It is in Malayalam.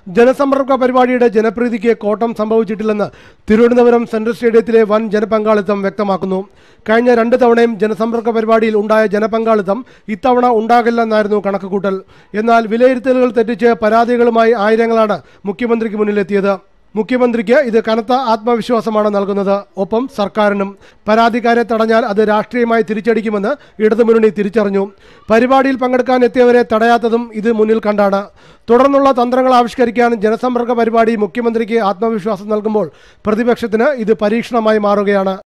ജനസമ്പർക്ക പരിപാടിയുടെ ജനപ്രീതിക്ക് കോട്ടം സംഭവിച്ചിട്ടില്ലെന്ന് തിരുവനന്തപുരം സെൻട്രൽ സ്റ്റേഡിയത്തിലെ വൻ ജനപങ്കാളിത്തം വ്യക്തമാക്കുന്നു കഴിഞ്ഞ രണ്ട് തവണയും ജനസമ്പർക്ക പരിപാടിയിൽ ഉണ്ടായ ജനപങ്കാളിത്തം ഇത്തവണ ഉണ്ടാകില്ലെന്നായിരുന്നു കണക്കുകൂട്ടൽ എന്നാൽ വിലയിരുത്തലുകൾ തെറ്റിച്ച് പരാതികളുമായി ആയിരങ്ങളാണ് മുഖ്യമന്ത്രിക്ക് മുന്നിലെത്തിയത് മുഖ്യമന്ത്രിക്ക് ഇത് കനത്ത ആത്മവിശ്വാസമാണ് നൽകുന്നത് ഒപ്പം സർക്കാരിനും പരാതിക്കാരെ തടഞ്ഞാൽ അത് രാഷ്ട്രീയമായി തിരിച്ചടിക്കുമെന്ന് ഇടതുമുന്നണി തിരിച്ചറിഞ്ഞു പരിപാടിയിൽ പങ്കെടുക്കാൻ എത്തിയവരെ തടയാത്തതും ഇത് മുന്നിൽ കണ്ടാണ് തുടർന്നുള്ള തന്ത്രങ്ങൾ ആവിഷ്കരിക്കാൻ ജനസമ്പർക്ക പരിപാടി മുഖ്യമന്ത്രിക്ക് ആത്മവിശ്വാസം നൽകുമ്പോൾ പ്രതിപക്ഷത്തിന് ഇത് പരീക്ഷണമായി മാറുകയാണ്